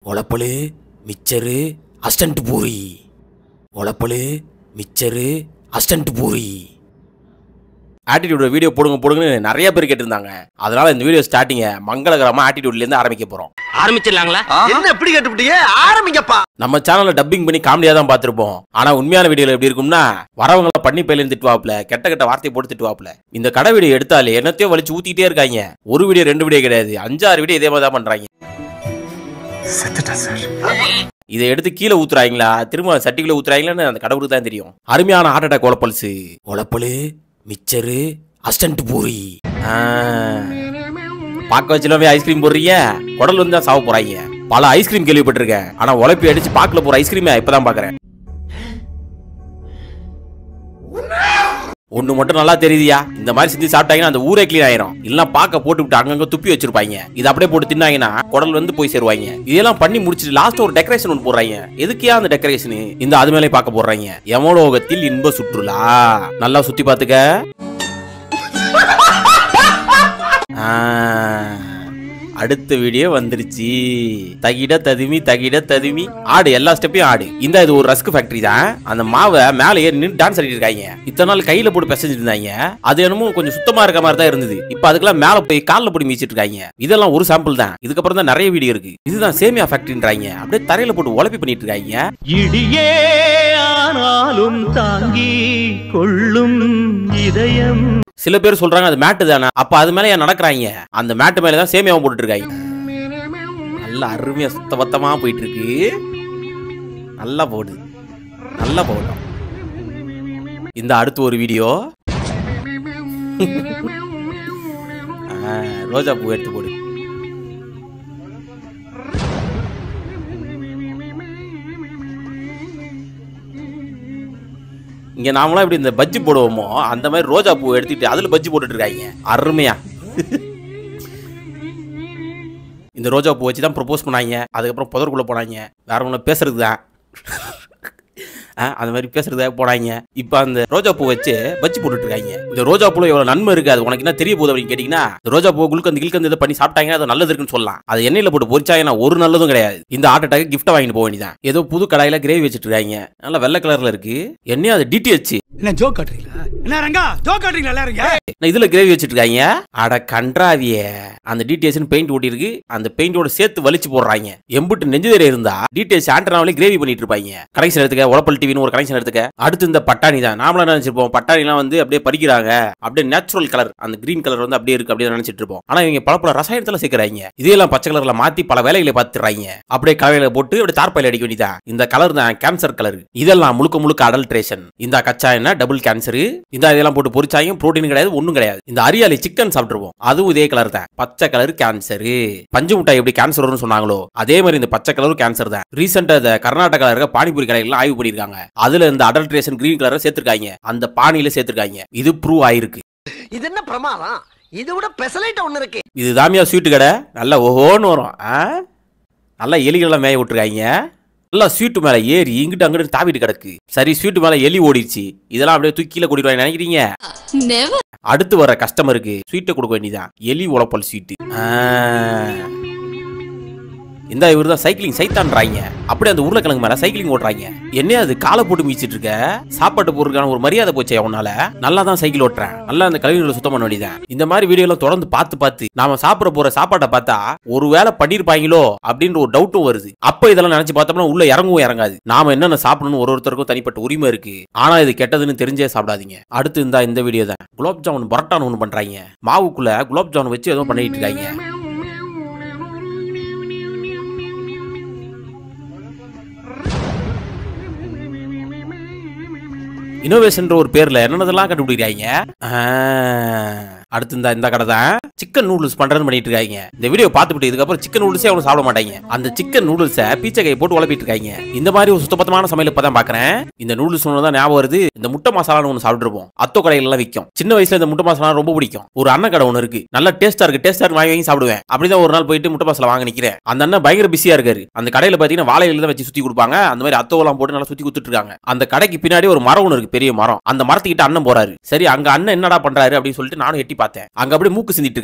உழப்பலு mixture அஸ்டண்ட் பூரி உழப்பலு mixture அஸ்டண்ட் பூரி ஆட்டிடியூட வீடியோ போடுங்க போடுங்கன்னு நிறைய பேர் கேட்டிருந்தாங்க அதனால இந்த வீடியோ ஸ்டார்டிங்க மங்களகரமா ஆட்டிடியூட்ல இருந்து ஆரம்பிக்க போறோம் ஆரம்பிச்சிடலாங்களா என்ன எப்படி கேட்டுவிட்டீங்க ஆரம்பிங்கப்பா நம்ம சேனல்ல டப்பிங் பண்ணி காமெடியா தான் பார்த்திருப்போம் ஆனா உண்மையான வீடியோல எப்படி இருக்கும்னா வரவங்கள பண்ணி பயில திட்டுவாப்ல கெட்ட கெட்ட வார்த்தை போட்டு திட்டுவாப்ல இந்த கடை வீடியோ எடுத்தாலே என்னத்தையோ வலிச்சு ஊத்திட்டே இருக்காங்க ஒரு வீடியோ ரெண்டு வீடியோ கிடையாது அஞ்சாறு வீடியோ இதே மாதிரி தான் பண்றாங்க இதை எடுத்து கீழே ஊத்துறாங்களா திரும்ப சட்டிக்குள்ள ஊத்துறாங்களான்னு அந்த கடவுளுக்கு தான் தெரியும் அருமையான ஹார்ட் அட்டாக் உழப்பல்சு உழப்பலு மிச்சரு அஸ்டண்ட் பூரி ஆ. பாக்க வச்சுலாமே ஐஸ்கிரீம் போடுறீங்க குடல் வந்து தான் சாவ போறாங்க பல ஐஸ்கிரீம் கேள்விப்பட்டிருக்கேன் ஆனா உழைப்பி அடிச்சு பாக்கல போற ஐஸ்கிரீமே இப்பதான் பாக்குறேன் ஒண்ணு மட்டும் நல்லா தெரியுதியா இந்த மாதிரி செஞ்சு சாப்பிட்டாங்கன்னா அந்த ஊரே க்ளீன் ஆயிரும் இல்ல பாக்க போட்டு விட்டு அங்கங்க துப்பி வச்சிருப்பாங்க இது அப்படியே போட்டு தின்னாங்கன்னா குடல் வந்து போய் சேருவாங்க இதெல்லாம் பண்ணி முடிச்சிட்டு லாஸ்ட் ஒரு டெக்கரேஷன் ஒன்று போடுறாங்க எதுக்கியா அந்த டெக்கரேஷன் இந்த அது மேலே பார்க்க போடுறாங்க யமலோகத்தில் இன்ப சுற்றுலா நல்லா சுத்தி பாத்துக்க ஆ, அடுத்த வீடியோ வந்துருச்சு தகிட ததுமி தகிட ததுமி ஆடு எல்லா ஸ்டெப்பையும் ஆடு இந்த இது ஒரு ரஸ்க் ஃபேக்டரி தான் அந்த மாவை மேலே ஏறி நின்று டான்ஸ் ஆடிட்டு இருக்காங்க இத்தனை நாள் கையில போட்டு பிசைஞ்சிட்டு இருந்தாங்க அது என்னமோ கொஞ்சம் சுத்தமா இருக்க மாதிரி தான் இருந்தது இப்ப அதுக்கெல்லாம் மேல போய் கால்ல போட்டு மீச்சிட்டு இருக்காங்க இதெல்லாம் ஒரு சாம்பிள் தான் இதுக்கப்புறம் தான் நிறைய வீடியோ இருக்கு இதுதான் சேமியா ஃபேக்டரின்றாங்க அப்படியே தரையில போட்டு உழப்பி பண்ணிட்டு இருக்காங்க இடியே ஆனாலும் தாங்கி கொள்ளும் இதயம் சில பேர் சொல்றாங்க அது மேட்டு தானே அப்ப அது மேல ஏன் நடக்கிறாங்க அந்த மேட்டு மேல தான் சேமியாவும் போட்டுட்டு இருக்காங்க நல்ல அருமையா சுத்த பத்தமா போயிட்டு இருக்கு நல்லா போடு நல்லா போகட்டும் இந்த அடுத்து ஒரு வீடியோ ஆ, ரோஜா பூ எடுத்து போடு இங்க நாமளாம் இப்படி இந்த பஜ்ஜி போடுவோமோ அந்த மாதிரி ரோஜா பூ எடுத்துட்டு அதுல பஜ்ஜி போட்டுட்டு இருக்காங்க அருமையா இந்த ரோஜா பூ வச்சு தான் ப்ரொபோஸ் பண்ணாங்க அதுக்கப்புறம் புதருக்குள்ள போனாங்க வேற ஒன்றும் பேசுறது தான் அந்த மாதிரி பேசுறதுக்காக போனாங்க இப்போ அந்த ரோஜா பூ வச்சு பஜ்ஜி போட்டுட்டு இருக்காங்க இந்த ரோஜா பூல எவ்வளவு நன்மை இருக்கு அது உனக்கு என்ன தெரிய போகுது அப்படின்னு கேட்டீங்கன்னா இந்த ரோஜா பூ குளுக்கந்து கில்கந்து இதை பண்ணி சாப்பிட்டாங்க அது நல்லது இருக்குன்னு சொல்லலாம் அது எண்ணெயில போட்டு பொரிச்சாங்கன்னா ஒரு நல்லதும் கிடையாது இந்த ஹார்ட் அட்டாக் கிஃப்ட் வாங்கிட்டு போக வேண்டியதான் ஏதோ புது கடாயில கிரேவி வச்சுட்டு இருக்காங்க நல்லா வெள்ளை கலர்ல இருக்கு என்னையும் அது டிடிஹெச் என்ன ஜோக் காட்டுறீங்களா என்ன ரங்கா ஜோக் காட்டுறீங்களா எல்லாரும் நான் இதுல கிரேவி வச்சிட்டு இருக்காங்க அட கன்றாவிய அந்த டிடிஎஸ் பெயிண்ட் ஓட்டி இருக்கு அந்த பெயிண்டோட சேர்த்து வலிச்சு போடுறாங்க எம்புட்டு நெஞ்சு தெரிய இருந்தா டிடிஎஸ் ஆண்டனாவிலே கிரேவி பண்ணிட்டு இருப்பாங்க கனெக்ஷன் எடுத்துக்க உழப்பல் டிவின்னு ஒரு கனெக்ஷன் எடுத்துக்க அடுத்து இந்த பட்டாணி தான் நாமளா நினைச்சிருப்போம் பட்டாணி எல்லாம் வந்து அப்படியே பறிக்கிறாங்க அப்படியே நேச்சுரல் கலர் அந்த கிரீன் கலர் வந்து அப்படியே இருக்கு அப்படியே நினைச்சிட்டு இருப்போம் ஆனா இவங்க பல பல ரசாயனத்துல சேர்க்கிறாங்க இதையெல்லாம் பச்சை கலர்ல மாத்தி பல வேலைகளை பார்த்துறாங்க அப்படியே கலையில போட்டு அப்படியே தார்பாயில அடிக்க வேண்டியதான் இந்த கலர் தான் கேன்சர் கலர் இதெல்லாம் முழுக்க முழுக்க அடல்ட்ரேஷன் இந்த கச்சா என்ன டபுள் கேன்சர் இந்த இதெல்லாம் போட்டு பொரிச்சாயும் புரோட்டீன் கிடையாது ஒண்ணும் கிடையாது இந்த அரியாலி சிக்கன் சாப்பிட்டுருவோம் அதுவும் இதே கலர் தான் பச்சை கலர் கேன்சர் பஞ்சு மிட்டாய் எப்படி கேன்சர் வரும்னு சொன்னாங்களோ அதே மாதிரி இந்த பச்சை கலரும் கேன்சர் தான் ரீசெண்டா இந்த கர்நாடகால இருக்க பானிபூரி கடைகள்லாம் ஆய்வு பண்ணிருக்காங்க அதுல இந்த அடல்ட்ரேஷன் கிரீன் கலரை சேர்த்திருக்காங்க அந்த பானியில சேர்த்திருக்காங்க இது ப்ரூவ் ஆயிருக்கு இது என்ன பிரமாதம் இது விட பெசலைட் ஒண்ணு இருக்கு இது தாமியா ஸ்வீட்டு கடை நல்லா ஓஹோன்னு வரும் ஆ? நல்லா எலிகளெல்லாம் மேய விட்டுருக்காங்க நல்லா ஸ்வீட்டு மேல ஏறி இங்கிட்டு அங்கிட்டு தாவிட்டு கிடக்கு சரி ஸ்வீட்டு மேல எலி ஓடிடுச்சு இதெல்லாம் அப்படியே தூக்கி கீழே கூட்டிட்டு நினைக்கிறீங்க Never. அடுத்து வர கஸ்டமருக்கு ஸ்வீட்டை கொடுக்க வேண்டியதான் எலி உழப்பல் ஸ்வீட்டு இந்த இவர் தான் சைக்கிளிங் சைத்தான்றாங்க அப்படியே அந்த உருளைக்கிழங்கு மேல சைக்கிளிங் ஓட்டுறாங்க என்ன அது காலை போட்டு மீச்சிட்டு இருக்க சாப்பாட்டு பொருளுக்கான ஒரு மரியாதை போச்சே அவனால நல்லா தான் சைக்கிள் ஓட்டுறேன் நல்லா அந்த கழிவுகளை சுத்தம் பண்ண வேண்டியதான் இந்த மாதிரி வீடியோ எல்லாம் தொடர்ந்து பார்த்து பார்த்து நாம சாப்பிட போற சாப்பாட்டை பார்த்தா ஒருவேளை பண்ணிருப்பாங்களோ அப்படின்ற ஒரு டவுட்டும் வருது அப்ப இதெல்லாம் நினைச்சு பார்த்தோம்னா உள்ள இறங்கவும் இறங்காது நாம என்னென்ன சாப்பிடணும்னு ஒரு ஒருத்தருக்கும் தனிப்பட்ட உரிமை இருக்கு ஆனா இது கெட்டதுன்னு தெரிஞ்சே சாப்பிடாதீங்க அடுத்து இந்த இந்த வீடியோ தான் குலாப் ஜாமுன் பரோட்டான்னு ஒன்று பண்றாங்க மாவுக்குள்ள குலாப் ஜாமுன் வச்சு ஏதோ பண்ணிட்டு இருக்காங்க இனோவேஷன்ற ஒரு பேர்ல என்னென்னதெல்லாம் கண்டுபிடிக்கிறாங்க ஆ, அடுத்து இந்த இந்த கடை தான் சிக்கன் நூடுல்ஸ் பண்றதுன்னு பண்ணிட்டு இருக்காங்க இந்த வீடியோ பார்த்துட்டு இதுக்கப்புறம் சிக்கன் நூடுல்ஸே அவங்க சாப்பிட மாட்டாங்க அந்த சிக்கன் நூடுல்ஸை பீச்சை கை போட்டு உழப்பிட்டு இருக்காங்க இந்த மாதிரி ஒரு சுத்தபத்தமான சமையல் இப்பதான் பாக்குறேன் இந்த நூடுல்ஸ் ஒன்று தான் ஞாபகம் வருது இந்த முட்டை மசாலான்னு ஒன்று சாப்பிட்டுருப்போம் அத்தோ கடையில எல்லாம் விற்கும் சின்ன வயசுல இந்த முட்டை மசாலா ரொம்ப பிடிக்கும் ஒரு அண்ணன் கடை ஒன்று இருக்கு நல்லா டேஸ்டா இருக்கு டேஸ்டா வாங்கி வாங்கி சாப்பிடுவேன் அப்படிதான் ஒரு நாள் போயிட்டு முட்டை மசாலா வாங்க நிக்கிறேன் அந்த அண்ணன் பயங்கர பிஸியா இருக்காரு அந்த கடையில பாத்தீங்கன்னா வாழையில தான் வச்சு சுத்தி கொடுப்பாங்க அந்த மாதிரி அத்தோலாம் போட்டு நல்லா சுத்தி கொடுத்துட்டு இருக்காங்க அந்த கடைக்கு பின்னாடி ஒரு மரம் ஒன்று இருக்கு பெரிய மரம் அந்த மரத்துக்கிட்ட அண்ணன் போறாரு சரி அங்க அண்ணன் என்னடா பண்றாரு அப்படின்னு சொல்லிட்டு நானும் எட்டி பார்த்தேன் அங்க அப்படியே மூக்கு சிந்திட்டு இருக்காரு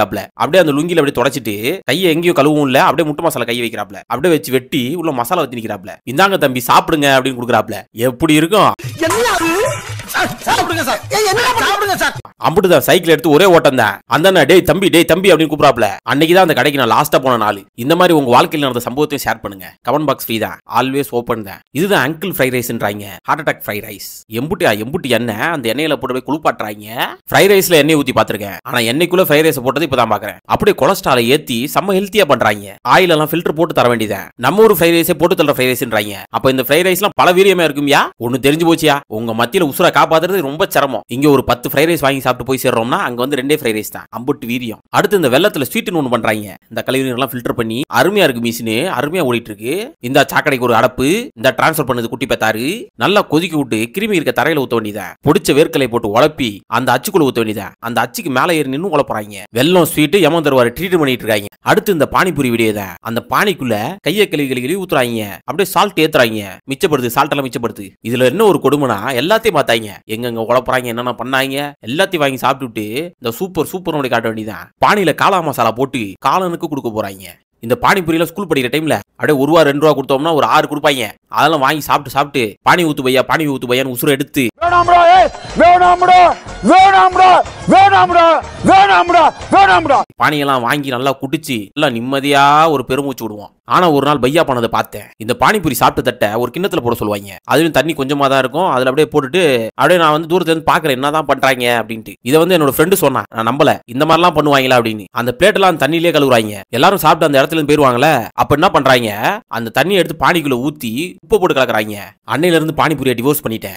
இருக்காப்ல அப்படியே அந்த லுங்கில அப்படியே தொடச்சிட்டு கையை எங்கேயோ கழுவும் இல்ல அப்படியே முட்டை மசாலா கை வைக்கிறாப்ல அப்படியே வச்சு வெட்டி உள்ள மசாலா வச்சு நிக்கிறாப்ல இந்தாங்க தம்பி சாப்பிடுங்க அப்படின்னு கொடுக்குறாப்ல எப்படி இருக்கும் என்ன அது? சார், சாப்பிடுங்க சார் ஏய், என்ன சாப்பிடுங்க சார் அம்புட்டுதான் சைக்கிள் எடுத்து ஒரே ஓட்டம் தான் அந்த அண்ணா டேய் தம்பி டேய் தம்பி அப்படின்னு கூப்பிடாப்ல அன்னைக்கு தான் அந்த கடைக்கு நான் லாஸ்டா போன நாள் இந்த மாதிரி உங்க வாழ்க்கையில் நடந்த சம்பவத்தையும் ஷேர் பண்ணுங்க கமெண்ட் பாக்ஸ் ஃப்ரீ தான் ஆல்வேஸ் ஓப்பன் தான் இதுதான் அங்கிள் ஃப்ரைட் ரைஸ்ன்றாங்க ஹார்ட் அட்டாக் ஃப்ரைட் ரைஸ் எம்புட்டியா எம்புட்டி எண்ணெய் அந்த எண்ணெயில போட்டு போய் குளிப்பாட்டுறாங்க ஃப்ரைட் ரைஸ்ல எண்ணெய் ஊத்தி பார்த்திருக்கேன் ஆனா எண்ணெய்க்குள்ள ஃப்ரைட் ரைஸ் போட்டது இப்பதான் பாக்குறேன் அப்படியே கொலஸ்ட்ராலை ஏத்தி செம்ம ஹெல்த்தியா பண்றாங்க ஆயில் எல்லாம் ஃபில்டர் போட்டு தர வேண்டியதான் நம்ம ஊர் ஃப்ரைட் ரைஸே போட்டு தர ஃப்ரைட் ரைஸ்ன்றாங்க அப்ப இந்த ஃப்ரைட் ரைஸ்லாம் பல வீரியமா இருக்கும்யா ஒன்னு தெரிஞ்சு போச்சியா உங்க மத்தியில உசுரை காப்பாத்துறது ரொம்ப சிரமம் இங்க ஒரு பத்து ஃப்ரைட் ரைஸ் வாங்கி சாப்பிட்டு போய் சேர்றோம்னா அங்க வந்து ரெண்டே ஃப்ரைட் ரைஸ் தான் அம்புட்டு வீரியம் அடுத்து இந்த வெள்ளத்துல ஸ்வீட்னு ஒன்று பண்றாங்க இந்த கழிவு எல்லாம் ஃபில்டர் பண்ணி அருமையா இருக்கு மிஷினு அருமையா ஓடிட்டு இருக்கு இந்த சாக்கடைக்கு ஒரு அடப்பு இந்த டிரான்ஸ்ஃபர் பண்ணது குட்டி பெத்தாரு நல்லா கொதிக்க விட்டு கிருமி இருக்க தரையில ஊத்த வேண்டியதான் பொடிச்ச வேர்க்கலை போட்டு உழப்பி அந்த அச்சுக்குள்ள ஊத்த வேண்டியதான் அந்த அச்சுக்கு மேல ஏறி நின்னு உழப்புறாங்க வெள்ளம் ஸ்வீட் எமன் தருவாரு ட்ரீட் பண்ணிட்டு இருக்காங்க அடுத்து இந்த பானிபூரி வீடியோ தான் அந்த பானிக்குள்ள கையை கழுவி கழுவி கழுவி ஊத்துறாங்க அப்படியே சால்ட் ஏத்துறாங்க மிச்சப்படுது சால்ட் எல்லாம் மிச்சப்படுது இதுல என்ன ஒரு கொடுமைனா எல்லாத்தையும் பார்த்தாங்க எங்கெங்க உழப்புறாங்க என்னென்ன பண்ணாங்க எல்லாத்தையும் வாங்கி சாப்பிட்டுட்டு இந்த சூப்பர் சூப்பர் நோடி காட்ட வேண்டியதான் பானியில காளா மசாலா போட்டு காலனுக்கு கொடுக்க போறாங்க இந்த பானிபூரியில ஸ்கூல் படிக்கிற டைம்ல அப்படியே ஒரு ரூபா ரெண்டு ரூபா கொடுத்தோம்னா ஒரு ஆறு கொடுப்பாங்க அதெல்லாம் வாங்கி சாப்பிட்டு சாப்பிட்டு பானி ஊத்து பையா பானி ஊத்து பையான்னு உசுரை எடுத்து வேணாம்டா ஏய் வேணாம்டா வேணாம்டா வேணாம்டா வேணாம்டா வேணாம்டா பானியெல்லாம் வாங்கி நல்லா குடிச்சு எல்லாம் நிம்மதியா ஒரு பெருமூச்சு விடுவோம் ஆனா ஒரு நாள் பையா பண்ணதை பார்த்தேன் இந்த பானிபூரி சாப்பிட்ட தட்டை ஒரு கிண்ணத்துல போட சொல்லுவாங்க அதுலயும் தண்ணி கொஞ்சமா தான் இருக்கும் அதுல அப்படியே போட்டுட்டு அப்படியே நான் வந்து தூரத்துல இருந்து பாக்குறேன் என்னதான் பண்றாங்க அப்படின்ட்டு இதை வந்து என்னோட ஃப்ரெண்டு சொன்னான் நான் நம்பல இந்த மாதிரிலாம் பண்ணுவாங்களா அப்படின்னு அந்த பிளேட் எல்லாம் தண்ணியிலே கழுவுறாங்க எல்லாரும் சாப்பிட்டு அந்த இடத்துல இருந்து போயிருவாங்கல்ல அப்ப என்ன பண்றாங்க அந்த தண்ணியை எடுத்து பானிக்குள்ள ஊத்தி உப்பு போட்டு கலக்குறாங்க அன்னையில இருந்து பானிபூரியை டிவோர்ஸ் பண்ணிட்டேன்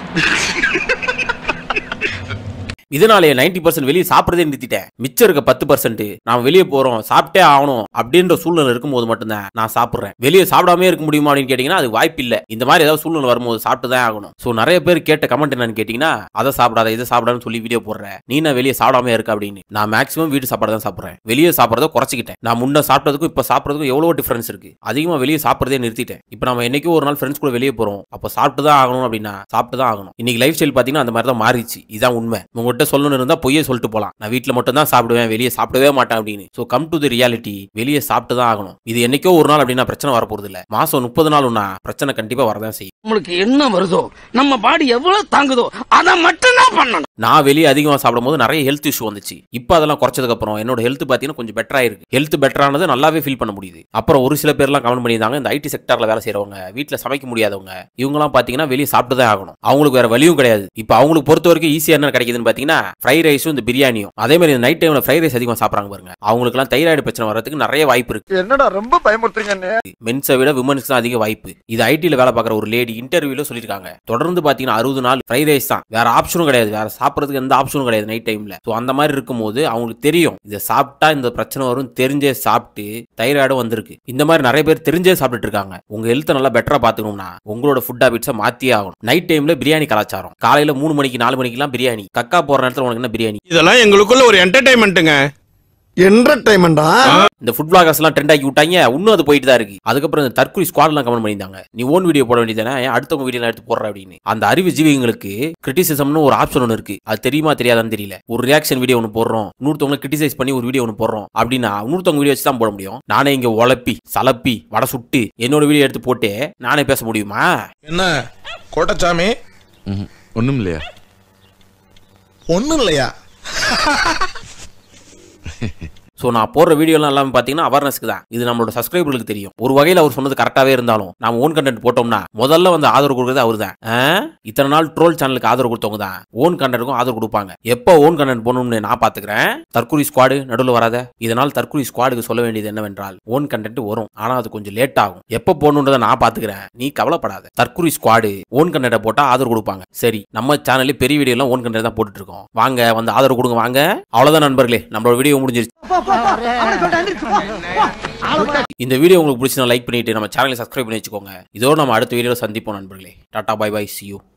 இதனாலே நைன்டி பர்சன்ட் வெளியே சாப்பிடுறதே நிறுத்திட்டேன் மிச்சம் இருக்க பத்து பர்சன்ட் நான் வெளியே போறோம் சாப்பிட்டே ஆகணும் அப்படின்ற சூழ்நிலை இருக்கும்போது மட்டும்தான் நான் சாப்பிடுறேன் வெளியே சாப்பிடாம இருக்க முடியுமா அப்படின்னு கேட்டீங்கன்னா அது வாய்ப்பு இல்ல இந்த மாதிரி ஏதாவது சூழ்நிலை வரும்போது சாப்பிட்டு தான் ஆகணும் சோ நிறைய பேர் கேட்ட கமெண்ட் என்னன்னு கேட்டீங்கன்னா அதை சாப்பிடாத இதை சாப்பிடான்னு சொல்லி வீடியோ போடுறேன் நீ நான் வெளியே சாப்பிடாம இருக்க அப்படின்னு நான் மேக்ஸிமம் வீட்டு சாப்பாடு தான் சாப்பிடுறேன் வெளியே சாப்பிடறத குறைச்சிக்கிட்டேன் நான் முன்ன சாப்பிட்டதுக்கும் இப்ப சாப்பிடறதுக்கும் எவ்வளவு டிஃபரன்ஸ் இருக்கு அதிகமா வெளியே சாப்பிடுறதே நிறுத்திட்டேன் இப்போ நம்ம என்னைக்கும் ஒரு நாள் ஃப்ரெண்ட்ஸ் கூட வெளியே போறோம் அப்போ சாப்பிட்டு தான் ஆகணும் அப்படின்னா சாப்பிட்டு தான் ஆகணும் இன்னைக்கு லைஃப் ஸ்டைல் பாத்தீங்கன்னா அந்த மாதிரி தான் மாறிச்சு இதான் உண்மை உங்ககிட்ட சொல்லணும் இருந்தா பொய்யே சொல்லிட்டு போலாம் நான் வீட்ல மட்டும் தான் சாப்பிடுவேன் வெளியே சாப்பிடவே மாட்டேன் அப்படின்னு so come to the reality வெளியே சாப்பிட்டு தான் ஆகணும் இது என்னைக்கோ ஒரு நாள் அப்படின்னா பிரச்சனை வரப்போறது இல்ல மாசம் முப்பது நாள்னா பிரச்சனை கண்டிப்பா வரதான் செய்யும் நம்மளுக்கு என்ன வருதோ நம்ம பாடி எவ்வளவு தாங்குதோ அதை மட்டும் தான் பண்ணணும் நான் வெளியே அதிகமாக சாப்பிடும்போது நிறைய ஹெல்த் இஷ்யூ வந்துச்சு இப்போ அதெல்லாம் குறைச்சதுக்கு அப்புறம் என்னோட ஹெல்த் பார்த்தீங்கன்னா கொஞ்சம் பெட்டரா இருக்கு ஹெல்த் பெட்டரானது நல்லாவே ஃபீல் பண்ண முடியுது அப்புறம் ஒரு சில பேர்லாம் கமெண்ட் பண்ணியிருந்தாங்க இந்த ஐடி செக்டர்ல வேலை செய்றவங்க வீட்டில் சமைக்க முடியாதவங்க இவங்கலாம் பார்த்தீங்கன்னா வெளியே சாப்பிட்டு தான் ஆகணும் அவங்களுக்கு வேற வழியும் கிடையாது இப்போ அவங்களுக்கு பொறுத்த வரைக்கும் ஈஸியாக என்ன கிடைக்குதுன்னு பார்த்தீங்கன்னா ஃப்ரைட் ரைஸும் இந்த பிரியாணியும் அதே மாதிரி இந்த நைட் டைம்ல ஃப்ரைட் ரைஸ் அதிகமாக சாப்பிட்றாங்க பாருங்க அவங்களுக்குலாம் தைராய்டு பிரச்சனை வரதுக்கு நிறைய வாய்ப்பு இருக்கு என்னடா ரொம்ப பயமுறுத்துறீங்க மென்ஸை விட விமன்ஸ்க்கு தான் அதிக வாய்ப்பு இது ஐடியில் வேலை பார்க்குற ஒரு லேடி இன்டர்வியூல சொல்லியிருக்காங்க தொடர்ந்து பார்த்தீங்கன்னா அறுபது நாள் ஃப்ரைட் ரைஸ் தான் வேற ஆப்ஷனும் கிடையாது வேற சாப்பிட்றதுக்கு எந்த ஆப்ஷனும் கிடையாது நைட் டைம்ல ஸோ அந்த மாதிரி இருக்கும்போது அவங்களுக்கு தெரியும் இதை சாப்பிட்டா இந்த பிரச்சனை வரும் தெரிஞ்சே சாப்பிட்டு தைராய்டும் வந்திருக்கு இந்த மாதிரி நிறைய பேர் தெரிஞ்சே சாப்பிட்டுட்டு இருக்காங்க உங்க ஹெல்த்தை நல்லா பெட்டரா பாத்துக்கணும்னா உங்களோட ஃபுட் ஹாபிட்ஸை மாத்தியே ஆகணும் நைட் டைம்ல பிரியாணி கலாச்சாரம் காலையில மூணு மணிக்கு நாலு மணிக்கெல்லாம் பிரியாணி கக்கா போற நேரத்துல உனக்கு என்ன பிரியாணி இதெல்லாம் எங்களுக்குள்ள ஒரு என்டர்டைன்மெண்ட்டுங்க என்டர்டைன்மெண்டா இந்த ஃபுட் பிளாகர்ஸ் எல்லாம் ட்ரெண்ட் ஆக்கி விட்டாங்க இன்னும் அது போயிட்டு தான் இருக்கு அதுக்கப்புறம் இந்த தற்கொலை ஸ்குவாட் எல்லாம் கமெண்ட் பண்ணியிருந்தாங்க நீ ஓன் வீடியோ போட வேண்டியதானே ஏன் அடுத்தவங்க வீடியோ எடுத்து போடுற அப்படின்னு அந்த அறிவு ஜீவிகளுக்கு கிரிட்டிசிசம்னு ஒரு ஆப்ஷன் ஒன்று இருக்கு அது தெரியுமா தெரியாதான்னு தெரியல ஒரு ரியாக்ஷன் வீடியோ ஒன்று போடுறோம் இன்னொருத்தவங்க கிரிட்டிசைஸ் பண்ணி ஒரு வீடியோ ஒன்று போடுறோம் அப்படின்னா இன்னொருத்தவங்க வீடியோ வச்சு தான் போட முடியும் நானே இங்க உழப்பி சலப்பி வடை சுட்டு என்னோட வீடியோ எடுத்து போட்டு நானே பேச முடியுமா என்ன கோட்டச்சாமி ஒண்ணும் இல்லையா ஒண்ணும் இல்லையா ஸோ நான் போடுற வீடியோலாம் எல்லாமே பார்த்தீங்கன்னா அவேர்னஸ்க்கு தான் இது நம்மளோட சப்ஸ்கிரைபர்களுக்கு தெரியும் ஒரு வகையில் அவர் சொன்னது கரெக்டாகவே இருந்தாலும் நாம ஓன் கண்டென்ட் போட்டோம்னா முதல்ல வந்து ஆதரவு கொடுக்குறது அவர் தான் இத்தனை நாள் ட்ரோல் சேனலுக்கு ஆதரவு கொடுத்தவங்க தான் ஓன் கண்டென்ட்டுக்கும் ஆதரவு கொடுப்பாங்க எப்போ ஓன் கண்டென்ட் போகணும்னு நான் பார்த்துக்கிறேன் தற்கொலை ஸ்குவாடு நடுவில் வராத இதனால் தற்கொலை ஸ்குவாடுக்கு சொல்ல வேண்டியது என்னவென்றால் ஓன் கண்டென்ட் வரும் ஆனால் அது கொஞ்சம் லேட் ஆகும் எப்போ போகணுன்றதை நான் பார்த்துக்கிறேன் நீ கவலைப்படாத தற்கொலை ஸ்குவாடு ஓன் கண்டென்ட்டை போட்டால் ஆதரவு கொடுப்பாங்க சரி நம்ம சேனல்ல பெரிய வீடியோலாம் ஓன் கண்டென்ட் தான் போட்டுட்டு இருக்கோம் வாங்க வந்து ஆதரவு கொடுங்க வாங்க அவ்வளோதான் நண்பர்களே நம்மளோட வீடியோ முடிஞ்சிருச்சு இந்த வீடியோ உங்களுக்கு பிடிச்சி லைக் பண்ணிட்டு நம்ம சேனலை சப்ஸ்கிரைப் பண்ணி வச்சுக்கோங்க இதோட நம்ம அடுத்த வீடியோவில் சந்திப்போம் நண்பர்களே டாடா பை பை சி யூ